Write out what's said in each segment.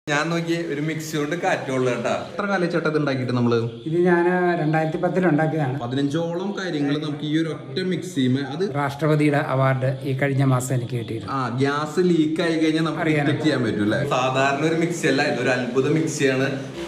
ഞാൻ നോക്കി ഒരു മിക്സി കൊണ്ട് കാറ്റുള്ളൂ കേട്ടാ എത്ര കാലം ചേട്ടാ ഇത് ഉണ്ടാക്കിയിട്ട് നമ്മള് ഇത് ഞാൻ രണ്ടായിരത്തി പത്തിൽ ഉണ്ടാക്കിയതാണ് പതിനഞ്ചോളം കാര്യങ്ങൾ നമുക്ക് ഈ ഒരു ഒറ്റ മിക്സിമേ അത് രാഷ്ട്രപതിയുടെ അവാർഡ് ഈ കഴിഞ്ഞ മാസം എനിക്ക് കിട്ടിയിരുന്നു ആ ഗ്യാസ് ലീക്ക് ആയി കഴിഞ്ഞാൽ നമുക്ക് ഡിറ്റക്ട് ചെയ്യാൻ പറ്റും അല്ലേ സാധാരണ ഒരു മിക്സി അല്ല ഇതൊരു അത്ഭുത മിക്സിയാണ്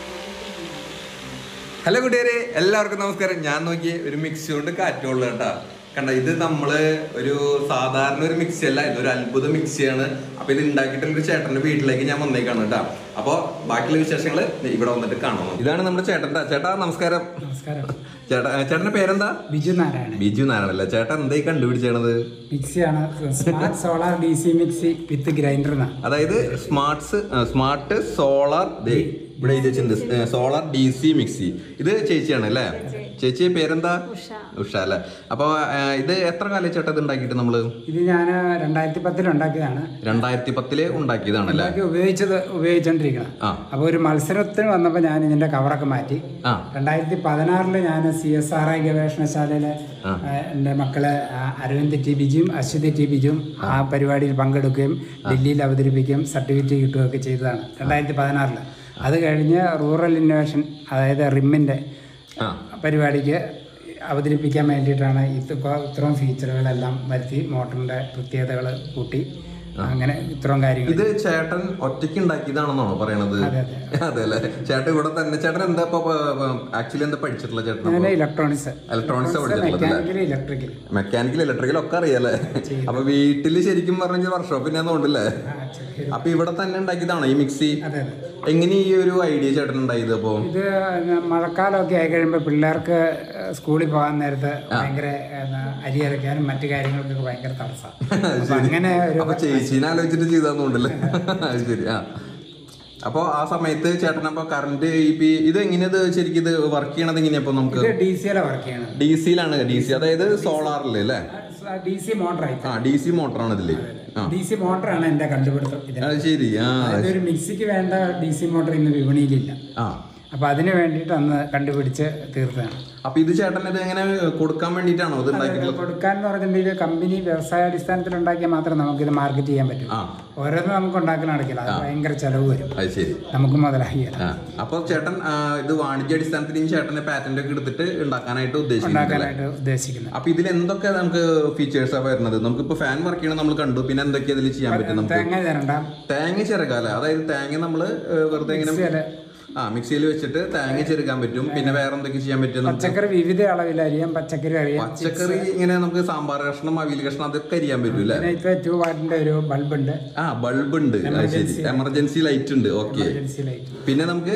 ഹലോ കൂട്ടുകാരെ എല്ലാവർക്കും നമസ്കാരം ഞാൻ നോക്കി ഒരു മിക്സി കൊണ്ട് കാറ്റുള്ളൂ കേട്ടാ കണ്ട ഇത് നമ്മള് ഒരു സാധാരണ ഒരു മിക്സി അല്ല ഇതൊരു അത്ഭുത മിക്സിയാണ് അപ്പൊ ഇത് ഉണ്ടാക്കിയിട്ടുള്ള ഒരു ചേട്ടന്റെ വീട്ടിലേക്ക് ഞാൻ വന്നേക്കാണ് കേട്ടാ അപ്പൊ ബാക്കിയുള്ള വിശേഷങ്ങള് ഇവിടെ വന്നിട്ട് കാണണം ഇതാണ് നമ്മുടെ ചേട്ടൻ്റെ ചേട്ടാ നമസ്കാരം നമസ്കാരം ചേട്ടാ ചേട്ടന്റെ പേരെന്താ ബിജു നാരായണൻ ബിജു നാരായണല്ല ചേട്ടൻ എന്തായി കണ്ടുപിടിച്ചത് മിക്സിയാണ് smart solar D C mixie with grinder എന്നാണ് അതായത് സ്മാർട്ട്സ് സ്മാർട്ട് സോളാർ ദേ ഇവിടെ എഴുതി വെച്ചിട്ടുണ്ട് സോളാർ ഡി സി മിക്സി ഇത് ചേച്ചിയാണ് അല്ലേ ചേച്ചി പേരെന്താ ഉഷ അല്ലേ അപ്പൊ ആ, ഇത് എത്ര കാലം ചേട്ടാ ഇത് ഉണ്ടാക്കിയിട്ട് നമ്മള് ഇത് ഞാൻ രണ്ടായിരത്തി പത്തിൽ ഉണ്ടാക്കിയതാണ് രണ്ടായിരത്തി പത്തില് ഉണ്ടാക്കിയതാണല്ലേ ഉണ്ടാക്കി ഉപയോഗിച്ചത് ഉപയോഗിച്ചോണ്ടിരിക്കണം ആ അപ്പോൾ ഒരു മത്സരത്തിന് വന്നപ്പോൾ ഞാൻ ഇതിന്റെ കവറൊക്കെ മാറ്റി ആ രണ്ടായിരത്തി പതിനാറില് ഞാൻ സി എസ് ആർ ഐ ഗവേഷണശാലയിലെ ആ. ആ, എൻ്റെ മക്കളെ ആ, അരവിന്ദ് ടി ബിജും അശ്വതി ടി ബിജും ആ പരിപാടിയിൽ പങ്കെടുക്കുകയും ഡൽഹിയിൽ അവതരിപ്പിക്കുകയും സർട്ടിഫിക്കറ്റ് കിട്ടുകയൊക്കെ ചെയ്തതാണ് രണ്ടായിരത്തി പതിനാറില് അത് കഴിഞ്ഞ് റൂറൽ ഇന്നോവേഷൻ അതായത് റിമ്മിൻ്റെ ആ പരിപാടിക്ക് അവതരിപ്പിക്കാൻ വേണ്ടിയിട്ടാണ് ഇത് ഇപ്പോൾ ഇത്രയും ഫീച്ചറുകളെല്ലാം വരുത്തി മോട്ടറിൻ്റെ പ്രത്യേകതകൾ കൂട്ടി അങ്ങനെ ഇത്രയും കാര്യങ്ങൾ ഇത് ചേട്ടൻ ഒറ്റയ്ക്ക് ഉണ്ടാക്കിയതാണെന്നാണോ പറയണത് അതെ അതെ അതെ അല്ലേ ചേട്ടൻ ഇവിടെ തന്നെ ചേട്ടൻ എന്താ ഇപ്പൊ ആക്ച്വലി എന്താ പഠിച്ചിട്ടുള്ള ചേട്ടൻ അങ്ങനെ ഇലക്ട്രോണിക്സ് ഇലക്ട്രോണിക്സ് പഠിച്ചിട്ടുള്ളത് അല്ലേ മെക്കാനിക്കൽ ഇലക്ട്രിക്കൽ മെക്കാനിക്കൽ ഇലക്ട്രിക്കൽ ഒക്കെ അറിയാലേ അപ്പൊ വീട്ടില് ശരിക്കും പറഞ്ഞ വർക്ക്ഷോപ്പിനെ തോണ്ടില്ലേ അപ്പൊ ഇവിടെ തന്നെ ഉണ്ടാക്കിയതാണോ ഈ മിക്സി അതെ അതെ എങ്ങനെ ഈ ഒരു ഐഡിയ ചേട്ടൻ ഉണ്ടായത് അപ്പൊ ഇത് മഴക്കാലമൊക്കെ ആയി കഴിയുമ്പോൾ പിള്ളേർക്ക് സ്കൂളിൽ പോകാൻ നേരത്ത് ഭയങ്കര ഏ, അരി അരയ്ക്കാനും മറ്റു കാര്യങ്ങൾക്കൊക്കെ ഭയങ്കര തടസ്സമാണ് അപ്പൊ അങ്ങനെ ഒരു അപ്പൊ ചേച്ചീനെ ആലോചിച്ചിട്ട് ചെയ്താന്നുണ്ടല്ലേ അത് ശരി ആ അപ്പൊ ആ സമയത്ത് ചേട്ടൻ അപ്പൊ കറണ്ട് ഇപ്പൊ ഈ- ഇത് എങ്ങനെയത് ശരിക്കും ഇത് വർക്ക് ചെയ്യണത് എങ്ങനെയാ ഇപ്പൊ നമുക്ക് ഇത് ഡി സിയിലെ വർക്ക് ചെയ്യണം ഡി സിയിലാണ് ഡി സി അതായത് സോളാറിൽ അല്ലേ ഡി സി മോട്ടറായി ആ ഡി സി മോട്ടറാണ് ഇതില് ആ ഡി സി മോട്ടറാണ് എൻ്റെ കണ്ടുപിടുത്തം ഇതിന് അത് ശരി ആ അതായത് ഒരു മിക്സിക്ക് വേണ്ട ഡി സി മോട്ടർ ഇന്ന് വിപണിയിലില്ല ആ അപ്പൊ അതിന് വേണ്ടിയിട്ട് അന്ന് കണ്ടുപിടിച്ച് തീർത്തതാണ് അപ്പൊ ഇത് ചേട്ടൻ ഇത് എങ്ങനെ കൊടുക്കാൻ വേണ്ടിയിട്ടാണോ ഇത് ഉണ്ടാക്കിയിട്ടുള്ളത് കൊടുക്കാൻ എന്ന് പറഞ്ഞിട്ടുണ്ടെങ്കിൽ കമ്പനി വ്യവസായാടിസ്ഥാനത്തിൽ ഉണ്ടാക്കിയാൽ മാത്രമേ നമുക്കിത് മാർക്കറ്റ് ചെയ്യാൻ പറ്റൂ ആ ഓരോന്നും നമുക്ക് ഉണ്ടാക്കാൻ നടക്കില്ല അത് ഭയങ്കര ചെലവ് വരും അത് ശരി നമുക്ക് മുതലാകില്ല ആ അപ്പൊ ചേട്ടൻ ആ, ഇത് വാണിജ്യ അടിസ്ഥാനത്തിൽ ഈ ചേട്ടന്റെ പാറ്റന്റ് ഒക്കെ എടുത്തിട്ട് ഉണ്ടാക്കാനായിട്ട് ഉദ്ദേശിക്കുന്നുണ്ട് അല്ലേ? ഉണ്ടാക്കാനായിട്ട് ഉദ്ദേശിക്കുന്നത് അപ്പൊ ഇതിൽ എന്തൊക്കെ നമുക്ക് ഫീച്ചേഴ്സാ വരുന്നത് നമുക്ക് ഇപ്പൊ ഫാൻ വർക്ക് ചെയ്യണം നമ്മൾ കണ്ടു പിന്നെ എന്തൊക്കെയാ ഇതിൽ ചെയ്യാൻ പറ്റും നമുക്ക് തേങ്ങ തരണ്ട തേങ്ങ ചെറുക്കാല അതായത് തേങ്ങ നമ്മള് ഏ, വെറുതെ ഇങ്ങനെ മിക്സിയില് ആ മിക്സിയിൽ വെച്ചിട്ട് തേങ്ങ ചെറുക്കാൻ പറ്റും പിന്നെ വേറെ എന്തൊക്കെ ചെയ്യാൻ പറ്റും നമുക്ക് പച്ചക്കറി വിവിധ അളവിൽ അരിയാം പച്ചക്കറി അരിയാം പച്ചക്കറി ഇങ്ങനെ നമുക്ക് സാമ്പാർ കഷ്ണം അവിയൽ കഷ്ണം അതൊക്കെ അരിയാൻ പറ്റും അല്ലേ പിന്നെ ഇപ്പൊ ടു വാട്ടിന്റെ ഒരു ബൾബ് ഉണ്ട് ആ ബൾബ് ഉണ്ട് അത് ശരി എമർജൻസി ലൈറ്റ് ഉണ്ട് ഓക്കെ എമർജൻസി ലൈറ്റ് പിന്നെ നമുക്ക്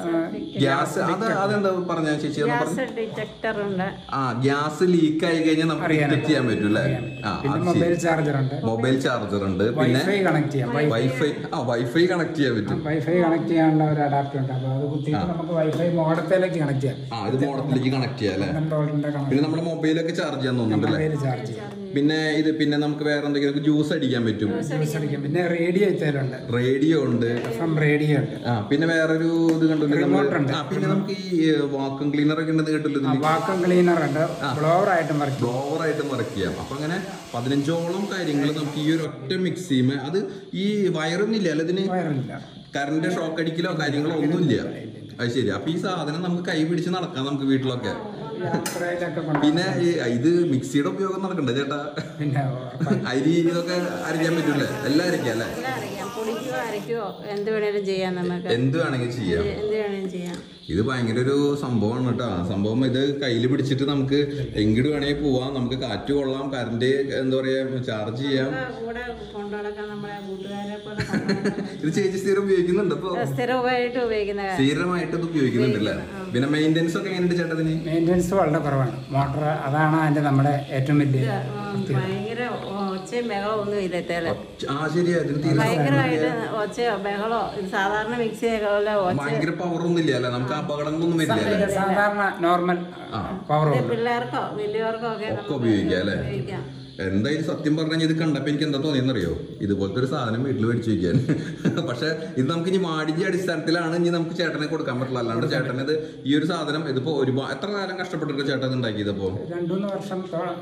ഗ്യാസ് അത് അതെന്താ പറഞ്ഞ ചേച്ചി ഒന്ന് പറഞ്ഞു ഗ്യാസ് ഡിറ്റക്ടർ ഉണ്ട് ആ ഗ്യാസ് ലീക്ക് ആയി കഴിഞ്ഞാൽ നമുക്ക് ഡിറ്റക്ട് ചെയ്യാൻ പറ്റും അല്ലേ ആ പിന്നെ അത് മൊബൈൽ ചാർജർ ഉണ്ട് മൊബൈൽ ചാർജർ ഉണ്ട് പിന്നെ വൈഫൈ കണക്ട് ചെയ്യാം വൈ- വൈഫൈ ആ വൈഫൈ കണക്ട് ചെയ്യാൻ പറ്റും വൈഫൈ കണക്ട് ചെയ്യാനുള്ള ഒരു അഡാപ്റ്റർ ഉണ്ട് അപ്പൊ അത് കുത്തിയിട്ട് നമുക്ക് വൈഫൈ മോഡത്തിലേക്ക് കണക്ട് ചെയ്യാം ആ ഇത് മോഡലിലേക്ക് കണക്ട് ചെയ്യാം അല്ലേ പന്ത്രണ്ട് വോൾട്ടിന്റെ കണക്ട് പിന്നെ നമ്മുടെ മൊബൈലൊക്കെ ചാർജ് ചെയ്യാൻ തോന്നുന്നുണ്ട് അല്ലേ മൊബൈൽ ചാർജ് ചെയ്യാം പിന്നെ ഇത് പിന്നെ നമുക്ക് വേറെ എന്തെങ്കിലും ജ്യൂസ് അടിക്കാൻ പറ്റും ജ്യൂസ് അടിക്കാം പിന്നെ റേഡിയോ ഇത്തരമുണ്ട് റേഡിയോ ഉണ്ട് എഫ് എം റേഡിയോ ഉണ്ട് ആ പിന്നെ വേറൊരു ഇത് കണ്ടില്ലേ നമ്മള് Remote ഉണ്ട്. ആ പിന്നെ നമുക്ക് ഈ വാക്വം ക്ലീനർ ഒക്കെ ഉണ്ടെന്ന് കേട്ടില്ല ഇതില് വാക്വം ക്ലീനർ ഉണ്ട് ബ്ലോവർ ആയിട്ടും വർക്ക് ബ്ലോവർ ആയിട്ട് വർക്ക് ചെയ്യാം അപ്പൊ അങ്ങനെ പതിനഞ്ചോളം കാര്യങ്ങൾ നമുക്ക് ഈ ഒരു ഒറ്റ മിക്സിമേ അത് ഈ വയറൊന്നുമില്ല അല്ല ഇതിന് വയറില്ല കറണ്ട് ഷോക്ക് അടിക്കലോ കാര്യങ്ങളോ ഒന്നുമില്ല അത് ശരി അപ്പൊ ഈ സാധനം നമുക്ക് കൈ പിടിച്ച് നടക്കാം നമുക്ക് വീട്ടിലൊക്കെ യാത്രയിലൊക്കെ കൊണ്ട് പിന്നെ ഈ ഇത് മിക്സിയുടെ ഉപയോഗം നടക്കണ്ട ചേട്ടാ പിന്നെ ഉറപ്പായും അരി ഇതൊക്കെ അരയ്ക്കാൻ പറ്റൂലേ എല്ലാം അരയ്ക്കാം അല്ലേ എല്ലാം അറിയാം പൊടിക്കുകയോ അരയ്ക്കുകയോ എന്ത് വേണേലും ചെയ്യാം നമുക്ക് എന്ത് വേണമെങ്കിൽ ചെയ്യാം എന്ത് വേണേലും ചെയ്യാം ഇത് ഭയങ്കര ഒരു സംഭവമാണ് കേട്ടോ സംഭവം ഇത് കയ്യിൽ പിടിച്ചിട്ട് നമുക്ക് എങ്ങോട്ട് വേണമെങ്കിൽ പോവാം നമുക്ക് കാറ്റ് കൊള്ളാം കറണ്ട് എന്താ പറയാ ചാർജ് ചെയ്യാം ഇപ്പൊ കൂടെ കൊണ്ടുനടക്കാൻ നമ്മളെ കൂട്ടുകാരെ പോലെ കൊണ്ടുനടക്കാൻ ഇത് ചേച്ചി സ്ഥിരം ഉപയോഗിക്കുന്നുണ്ട് ഇപ്പൊ സ്ഥിരമായിട്ട് ഉപയോഗിക്കുന്ന കാര്യം. സ്ഥിരമായിട്ട് ഇത് ഉപയോഗിക്കുന്നുണ്ടല്ലേ പിന്നെ മെയിൻ്റെനൻസ് ഒക്കെ എങ്ങനെയുണ്ട് ചേട്ടതിന് മെയിൻ്റെനൻസ് വളരെ കുറവാണ് മോട്ടർ അതാണ് അതിന്റെ നമ്മുടെ ഏറ്റവും വലിയ ഉം, ഭയങ്കര ഒച്ചയും ബഹളവും ഒന്നും ഇല്ലത്തേല് ആ ശരിയാ ഇതിന് തീരെ ഭയങ്കരമായിട്ട് ഒച്ചയോ ബഹളോ ഇത് സാധാരണ മിക്സിയൊക്കെ പോലെ ഒച്ച ഭയങ്കര പവർ ഒന്നും ഇല്ല അല്ലേ നമുക്ക് അപകടങ്ങളൊന്നും വരില്ല അല്ലേ സാധാരണ നോർമൽ പവർ പിള്ളേർക്കോ വലിയവർക്കോ ഒക്കെ ഒക്കെ ഉപയോഗിക്കാം അല്ലേ ഉപയോഗിക്കാം എന്തായാലും സത്യം പറഞ്ഞാൽ ഇത് കണ്ടപ്പോൾ എനിക്ക് എന്താ തോന്നിയെന്നറിയോ ഇതുപോലത്തെ ഒരു സാധനം വീട്ടിൽ മേടിച്ചു വയ്ക്കാൻ പക്ഷെ ഇത് നമുക്ക് ഇനി വാണിജ്യ അടിസ്ഥാനത്തിലാണ് ഇനി നമുക്ക് ചേട്ടനെ കൊടുക്കാൻ പറ്റില്ല അല്ലാണ്ട് ചേട്ടൻ ഇത് ഈ ഒരു സാധനം ഇതിപ്പോ ഒരുപാട് എത്ര കാലം കഷ്ടപ്പെട്ടിട്ട് ചേട്ടൻ ഇത് ഉണ്ടാക്കിയതപ്പോ രണ്ടുമൂന്ന് വർഷം തോ-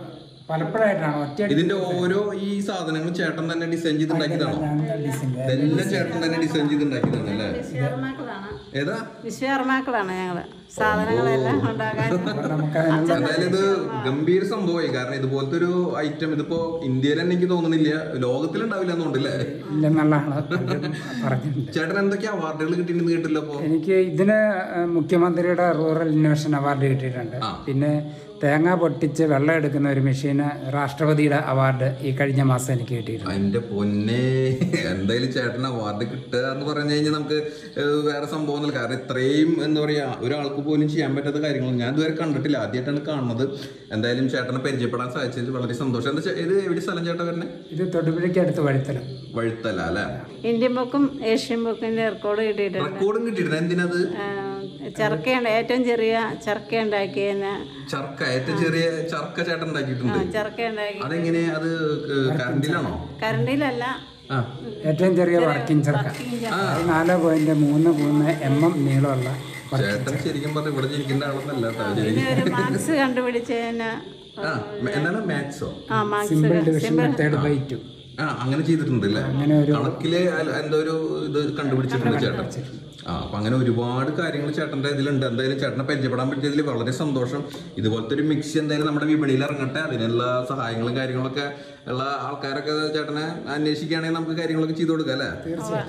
പലപ്പോഴായിട്ടാണ് ഒറ്റ ഇതിന്റെ ഓരോ ഈ സാധനങ്ങളും ചേട്ടൻ തന്നെ ഡിസൈൻ ചെയ്ത് ഉണ്ടാക്കിയതാണോ ഇതെല്ലാം ചേട്ടൻ തന്നെ ഡിസൈൻ ചെയ്ത് ഉണ്ടാക്കിയതാണ് അല്ലേ വിശ്വകർമാക്കളാണ് ഏതാ വിശ്വകർമാക്കളാണ് ഞങ്ങള് സാധനങ്ങളെല്ലാം ഉണ്ടാക്കാൻ നമുക്ക് എന്തായാലും ഇത് ഗംഭീര സംഭവമായി കാരണം ഇതുപോലത്തെ ഒരു ഐറ്റം ഇതിപ്പോ ഇന്ത്യയിൽ തന്നെ എനിക്ക് തോന്നുന്നില്ല ലോകത്തിലുണ്ടാവില്ല എന്നുണ്ടല്ലേ ഇല്ലെന്നുള്ളതാണ് പലരും പറഞ്ഞിട്ടുണ്ട് ചേട്ടൻ എന്തൊക്കെ അവാർഡുകൾ കിട്ടിയിട്ടുണ്ടെന്ന് കേട്ടില്ല അപ്പോ എനിക്ക് ഇതിന് മുഖ്യമന്ത്രിയുടെ റൂറൽ ഇന്നോവേഷൻ അവാർഡ് കിട്ടിയിട്ടുണ്ട് പിന്നെ തേങ്ങ പൊട്ടിച്ച് വെള്ളം എടുക്കുന്ന ഒരു മെഷീന് രാഷ്ട്രപതിയുടെ അവാർഡ് ഈ കഴിഞ്ഞ മാസം എനിക്ക് കിട്ടിയിട്ടുണ്ട് അതിന്റെ പൊന്നെ എന്തായാലും ചേട്ടൻ അവാർഡ് കിട്ടുക എന്ന് പറഞ്ഞു കഴിഞ്ഞാൽ നമുക്ക് ഏഹ്, വേറെ സംഭവം ഒന്നുമില്ല കാരണം ഇത്രയും എന്താ പറയാ ഒരാൾക്ക് പോലും ചെയ്യാൻ പറ്റാത്ത കാര്യങ്ങൾ ഞാൻ ഇതുവരെ കണ്ടിട്ടില്ല ആദ്യമായിട്ടാണ് കാണുന്നത് എന്തായാലും ചേട്ടനെ പരിചയപ്പെടാൻ സാധിച്ചതിൽ വളരെ സന്തോഷം എന്താ ചേ- ഇത് എവിടെ സ്ഥലം ചേട്ടൻ വരണേ ഇത് തൊടുപുഴയ്ക്ക് അടുത്ത് വഴുത്തല വഴുത്തല അല്ലെ ഇന്ത്യൻ ബുക്കും ഏഷ്യൻ ബുക്കിന്റെ റെക്കോർഡ് കിട്ടിയിട്ടുണ്ട് റെക്കോർഡും കിട്ടിയിട്ടുണ്ട് എന്തിനത് ആ, ചർക്കയുണ്ട് ഏറ്റവും ചെറിയ ചർക്ക ഉണ്ടാക്കിയതിന് ചർക്ക ഏറ്റവും ചെറിയ ചർക്ക ചേട്ടൻ ഉണ്ടാക്കിയിട്ടുണ്ട് ചർക്ക ഉണ്ടാക്കി അതെങ്ങനെ അത് ഏഹ്, കറണ്ടിലാണോ കറണ്ടിലല്ല ആ ഏറ്റവും ചെറിയ വർക്കിംഗ് ചെറുക്ക അത് നാല് പോയിന്റ് മൂന്ന് മൂന്ന് എം എം നീളമുള്ള ചേട്ടൻ ശരിക്കും പറഞ്ഞ ഇവിടെ ജനിക്കേണ്ട ആളൊന്നല്ല കേട്ടോ ശരി പിന്നെ ഒരു മാർക്സ് കണ്ടുപിടിച്ചതിന് ആ എന്താണ് മാത്സോ ആ marks simple division method by two ആ അങ്ങനെ ചെയ്തിട്ടുണ്ട് അല്ലേ കണക്കില് അല്ല- എന്തോ ഒരു ഇത് കണ്ടുപിടിച്ചിട്ടുണ്ട് ചേട്ടൻ ആ അപ്പൊ അങ്ങനെ ഒരുപാട് കാര്യങ്ങൾ ചേട്ടന്റെ ഇതിലുണ്ട് എന്തായാലും ചേട്ടനെ പരിചയപ്പെടാൻ പറ്റിയതിൽ വളരെ സന്തോഷം ഇതുപോലത്തെ ഒരു മിക്സി എന്തായാലും നമ്മുടെ വിപണിയിൽ ഇറങ്ങട്ടെ അതിനുള്ള സഹായങ്ങളും കാര്യങ്ങളൊക്കെ ഉള്ള ആൾക്കാരൊക്കെ ചേട്ടനെ അന്വേഷിക്കുകയാണെങ്കിൽ നമുക്ക് കാര്യങ്ങളൊക്കെ ചെയ്തു കൊടുക്കാം അല്ലേ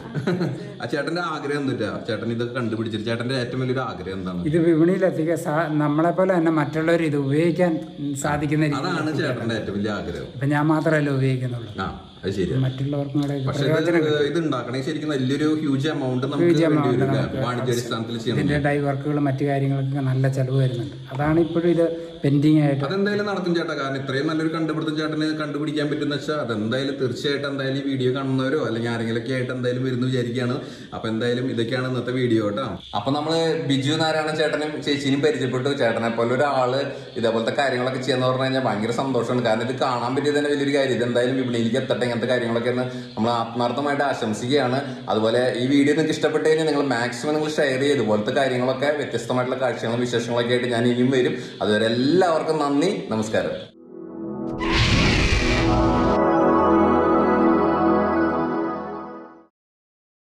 ആ ചേട്ടന്റെ ആഗ്രഹം എന്തിട്ടാ ചേട്ടൻ ഇത് കണ്ടുപിടിച്ചിട്ട് ചേട്ടന്റെ ഏറ്റവും വലിയൊരു ആഗ്രഹം എന്താണ് ഇത് വിപണിയിലെത്തിക്കാൻ സാ നമ്മളെ പോലെ തന്നെ മറ്റുള്ളവർ ഇത് ഉപയോഗിക്കാൻ സാധിക്കുന്ന രീതി അതാണ് ചേട്ടന്റെ ഏറ്റവും വലിയ ആഗ്രഹം ഇപ്പം ഞാൻ മാത്രമല്ല ഉപയോഗിക്കുന്നുള്ളൂ ആ അത് ശരിയാ മറ്റുള്ളവർക്കും കൂടെ ഇത് പക്ഷെ ഇത് ഇത് ഉണ്ടാക്കണേ ശരിക്കും വലിയൊരു ഹ്യൂജ് എമൗണ്ട് നമുക്ക് വേണ്ടി വരും അല്ലേ? വാണിജ്യാടിസ്ഥാനത്തിൽ ചെയ്യണം ഇതിൻ്റെ ഡൈ വർക്കുകളും മറ്റു കാര്യങ്ങൾക്കൊക്കെ നല്ല ചിലവ് വരുന്നുണ്ട് അതാണ് ഇപ്പോഴും ഇത് പെൻഡിങ് ആയിട്ട് അതെന്തായാലും നടത്തും ചേട്ടാ കാരണം ഇത്രയും നല്ലൊരു കണ്ടുപിടുത്തം ചേട്ടന് കണ്ടുപിടിക്കാൻ പറ്റുന്ന വെച്ചാൽ അതെന്തായാലും തീർച്ചയായിട്ടും എന്തായാലും ഈ വീഡിയോ കാണുന്നവരോ അല്ലെങ്കിൽ ആരെങ്കിലൊക്കെ ആയിട്ട് എന്തായാലും വരുന്നു വിചാരിക്കുകയാണ് അപ്പൊ എന്തായാലും ഇതൊക്കെയാണ് ഇന്നത്തെ വീഡിയോ കേട്ടോ അപ്പൊ നമ്മള് ബിജു നാരായണ ചേട്ടനും ചേച്ചിനും പരിചയപ്പെട്ടു ചേട്ടനെ പോലെ ഒരാള് ഇതേപോലത്തെ കാര്യങ്ങളൊക്കെ ചെയ്യാന്ന് പറഞ്ഞു കഴിഞ്ഞാൽ ഭയങ്കര സന്തോഷമാണ് കാരണം ഇത് കാണാൻ പറ്റിയത് തന്നെ വലിയൊരു കാര്യം ഇത് എന്തായാലും വിപണിയിലേക്ക് എത്തട്ടെ ഇങ്ങനത്തെ കാര്യങ്ങളൊക്കെ ഒന്ന് നമ്മൾ ആത്മാർത്ഥമായിട്ട് ആശംസിക്കുകയാണ് അതുപോലെ ഈ വീഡിയോ നിങ്ങൾക്ക് ഇഷ്ടപ്പെട്ട് കഴിഞ്ഞാൽ നിങ്ങൾ മാക്സിമം നിങ്ങൾ ഷെയർ ചെയ്ത് ഇതുപോലത്തെ കാര്യങ്ങളൊക്കെ വ്യത്യസ്തമായിട്ടുള്ള കാഴ്ചകളും വിശേഷങ്ങളൊക്കെ ആയിട്ട് ഞാൻ ഇനിയും വരും അതുവരെ എല്ലാവർക്കും നന്ദി നമസ്കാരം